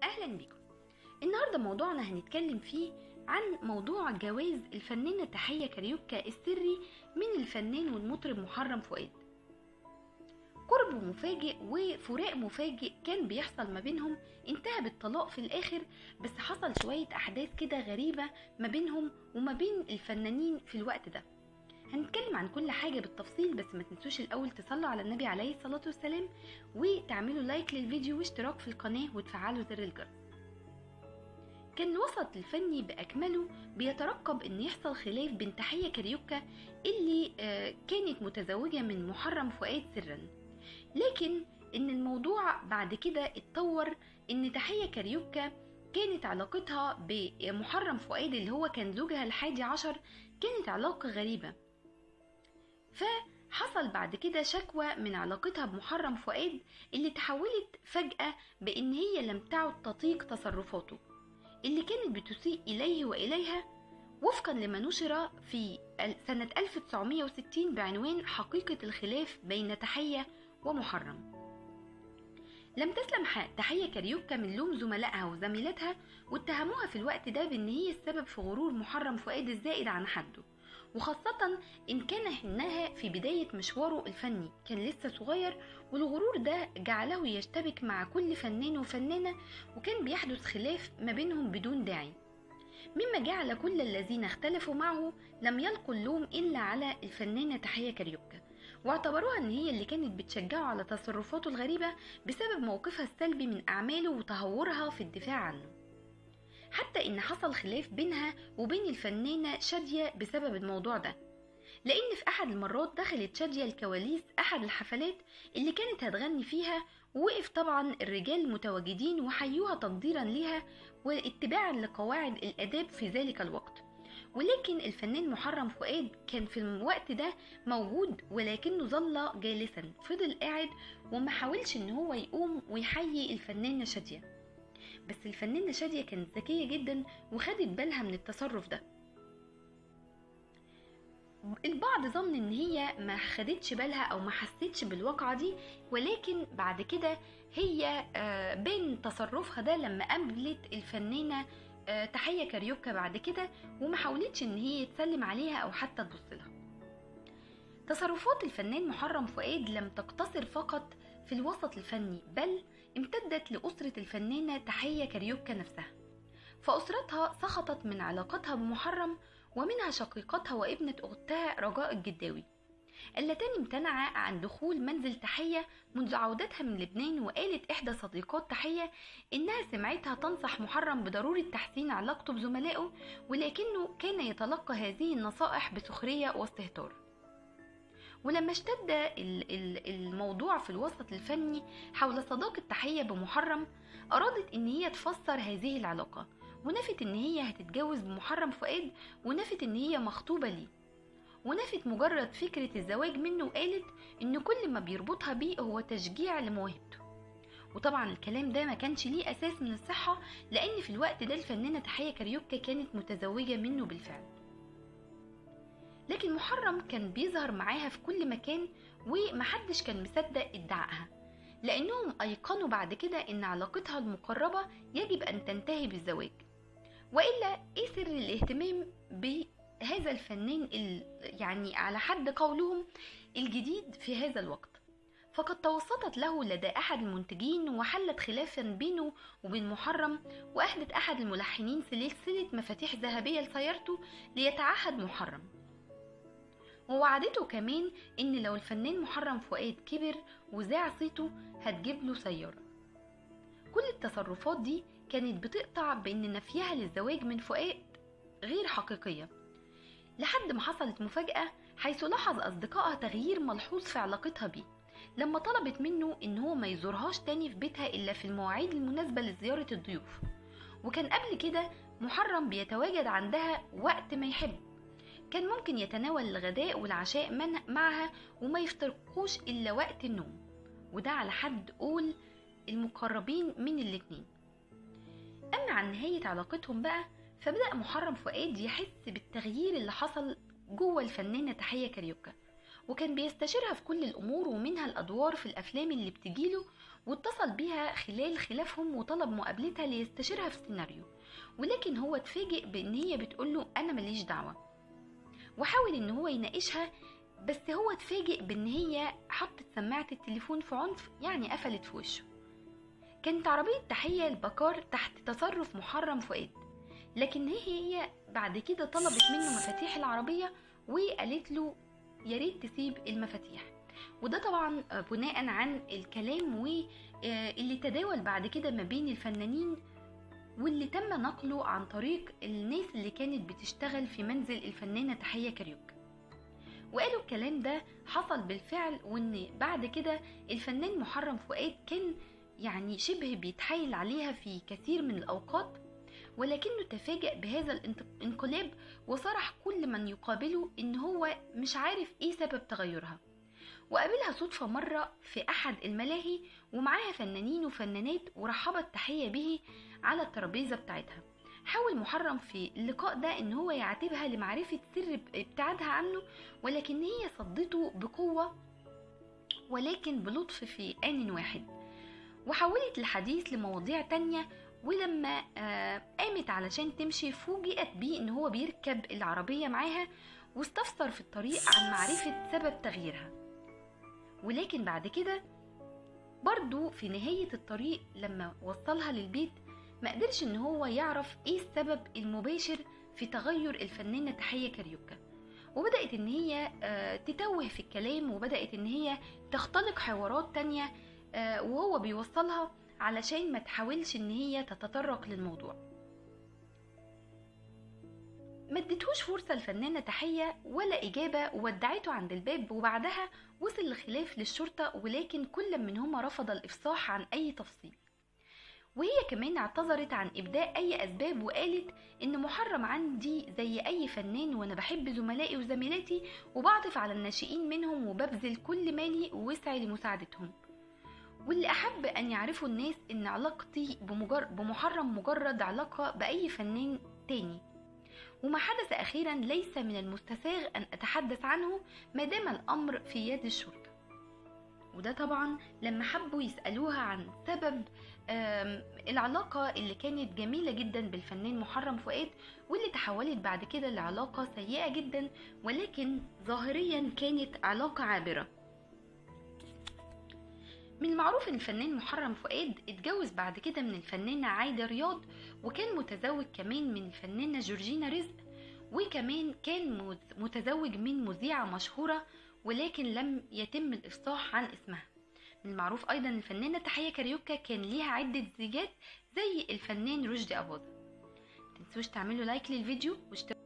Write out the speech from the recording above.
اهلا بيكم النهارده موضوعنا هنتكلم فيه عن موضوع جواز الفنانة تحية كاريوكا السري من الفنان والمطرب محرم فؤاد قرب مفاجئ وفراق مفاجئ كان بيحصل ما بينهم انتهى بالطلاق في الاخر بس حصل شوية احداث كده غريبة ما بينهم وما بين الفنانين في الوقت ده هنتكلم عن كل حاجة بالتفصيل بس ما تنسوش الأول تصلوا على النبي عليه الصلاة والسلام وتعملوا لايك للفيديو واشتراك في القناة وتفعلوا زر الجرس كان الوسط الفني بأكمله بيترقب إن يحصل خلاف بين تحية كاريوكا اللي آه، كانت متزوجة من محرم فؤاد سرا لكن إن الموضوع بعد كده اتطور إن تحية كاريوكا كانت علاقتها بمحرم فؤاد اللي هو كان زوجها الحادي عشر كانت علاقة غريبة فحصل بعد كده شكوى من علاقتها بمحرم فؤاد اللي تحولت فجأة بإن هي لم تعد تطيق تصرفاته اللي كانت بتسيء إليه وإليها وفقا لما نشر في سنة 1960 بعنوان حقيقة الخلاف بين تحية ومحرم لم تسلم تحية كاريوكا من لوم زملائها وزميلاتها واتهموها في الوقت ده بان هي السبب في غرور محرم فؤاد الزائد عن حده وخاصة إن كان إنها في بداية مشواره الفني كان لسه صغير والغرور ده جعله يشتبك مع كل فنان وفنانة وكان بيحدث خلاف ما بينهم بدون داعي مما جعل كل الذين اختلفوا معه لم يلقوا اللوم إلا على الفنانة تحية كاريوكا واعتبروها ان هي اللي كانت بتشجعه على تصرفاته الغريبة بسبب موقفها السلبي من أعماله وتهورها في الدفاع عنه حتى ان حصل خلاف بينها وبين الفنانة شادية بسبب الموضوع ده لان في احد المرات دخلت شادية الكواليس احد الحفلات اللي كانت هتغني فيها ووقف طبعا الرجال متواجدين وحيوها تقديرا لها واتباعا لقواعد الاداب في ذلك الوقت ولكن الفنان محرم فؤاد كان في الوقت ده موجود ولكنه ظل جالسا فضل قاعد وما حاولش ان هو يقوم ويحيي الفنانة شادية بس الفنانة شادية كانت ذكية جدا وخدت بالها من التصرف ده البعض ظن ان هي ما خدتش بالها او ما حستش بالواقعة دي ولكن بعد كده هي آه، بين تصرفها ده لما قابلت الفنانة آه، تحية كاريوكا بعد كده وما حاولتش ان هي تسلم عليها او حتى تبص لها تصرفات الفنان محرم فؤاد لم تقتصر فقط في الوسط الفني بل امتدت لأسرة الفنانة تحية كاريوكا نفسها فأسرتها سخطت من علاقتها بمحرم ومنها شقيقتها وابنة أختها رجاء الجداوي اللتان امتنعا عن دخول منزل تحية منذ عودتها من لبنان وقالت إحدى صديقات تحية إنها سمعتها تنصح محرم بضرورة تحسين علاقته بزملائه ولكنه كان يتلقى هذه النصائح بسخرية واستهتار ولما اشتد الموضوع في الوسط الفني حول صداقة تحية بمحرم أرادت إن هي تفسر هذه العلاقة ونفت إن هي هتتجوز بمحرم فؤاد ونفت إن هي مخطوبة ليه ونفت مجرد فكرة الزواج منه وقالت إن كل ما بيربطها بيه هو تشجيع لمواهبته وطبعا الكلام ده ما كانش ليه أساس من الصحة لأن في الوقت ده الفنانة تحية كاريوكا كانت متزوجة منه بالفعل لكن محرم كان بيظهر معاها في كل مكان ومحدش كان مصدق ادعائها لأنهم أيقنوا بعد كده إن علاقتها المقربة يجب أن تنتهي بالزواج وإلا إيه سر الاهتمام بهذا الفنان يعني على حد قولهم الجديد في هذا الوقت فقد توسطت له لدى أحد المنتجين وحلت خلافا بينه وبين محرم وأهدت أحد الملحنين سلسلة مفاتيح ذهبية لسيارته ليتعهد محرم ووعدته كمان ان لو الفنان محرم فؤاد كبر وذاع صيته هتجيب له سيارة كل التصرفات دي كانت بتقطع بان نفيها للزواج من فؤاد غير حقيقية لحد ما حصلت مفاجأة حيث لاحظ أصدقائها تغيير ملحوظ في علاقتها بيه لما طلبت منه إن هو ما يزورهاش تاني في بيتها إلا في المواعيد المناسبة لزيارة الضيوف وكان قبل كده محرم بيتواجد عندها وقت ما يحب كان ممكن يتناول الغداء والعشاء معها وما يفترقوش إلا وقت النوم وده على حد قول المقربين من الاتنين أما عن نهاية علاقتهم بقى فبدأ محرم فؤاد يحس بالتغيير اللي حصل جوه الفنانة تحية كاريوكا وكان بيستشيرها في كل الأمور ومنها الأدوار في الأفلام اللي بتجيله واتصل بيها خلال خلافهم وطلب مقابلتها ليستشيرها في السيناريو ولكن هو اتفاجئ بان هي بتقوله انا ماليش دعوه وحاول ان هو يناقشها بس هو اتفاجئ بان هي حطت سماعه التليفون في عنف يعني قفلت في وشه كانت عربيه تحيه البكار تحت تصرف محرم فؤاد لكن هي هي بعد كده طلبت منه مفاتيح العربيه وقالت له يا ريت تسيب المفاتيح وده طبعا بناء عن الكلام واللي تداول بعد كده ما بين الفنانين واللي تم نقله عن طريق الناس اللي كانت بتشتغل في منزل الفنانة تحية كاريوكا وقالوا الكلام ده حصل بالفعل وان بعد كده الفنان محرم فؤاد كان يعني شبه بيتحايل عليها في كثير من الأوقات ولكنه تفاجأ بهذا الانقلاب وصرح كل من يقابله ان هو مش عارف ايه سبب تغيرها وقابلها صدفة مرة في أحد الملاهي ومعاها فنانين وفنانات ورحبت تحية به على الترابيزة بتاعتها حاول محرم في اللقاء ده ان هو يعاتبها لمعرفة سر ابتعادها عنه ولكن هي صدته بقوة ولكن بلطف في آن واحد وحولت الحديث لمواضيع تانية ولما آه قامت علشان تمشي فوجئت بيه ان هو بيركب العربية معاها واستفسر في الطريق عن معرفة سبب تغييرها ولكن بعد كده برضو في نهاية الطريق لما وصلها للبيت ما قدرش ان هو يعرف ايه السبب المباشر في تغير الفنانة تحية كاريوكا وبدأت ان هي آه تتوه في الكلام وبدأت ان هي تختلق حوارات تانية آه وهو بيوصلها علشان ما تحاولش ان هي تتطرق للموضوع ما اديتهوش فرصة الفنانة تحية ولا إجابة وودعته عند الباب وبعدها وصل الخلاف للشرطة ولكن كل منهما رفض الإفصاح عن أي تفصيل وهي كمان اعتذرت عن إبداء أي أسباب وقالت إن محرم عندي زي أي فنان وأنا بحب زملائي وزميلاتي وبعطف على الناشئين منهم وببذل كل مالي ووسعي لمساعدتهم واللي أحب أن يعرفوا الناس إن علاقتي بمجر... بمحرم مجرد علاقة بأي فنان تاني وما حدث أخيرا ليس من المستساغ أن أتحدث عنه ما دام الأمر في يد الشرطة وده طبعا لما حبوا يسألوها عن سبب العلاقة اللي كانت جميلة جدا بالفنان محرم فؤاد واللي تحولت بعد كده لعلاقة سيئة جدا ولكن ظاهريا كانت علاقة عابرة من المعروف ان الفنان محرم فؤاد اتجوز بعد كده من الفنانة عايدة رياض وكان متزوج كمان من الفنانة جورجينا رزق وكمان كان متزوج من مذيعة مشهورة ولكن لم يتم الإفصاح عن اسمها من المعروف أيضا الفنانة تحية كاريوكا كان ليها عدة زيجات زي الفنان رشدي أباظة متنسوش تعملوا لايك للفيديو واشتركوا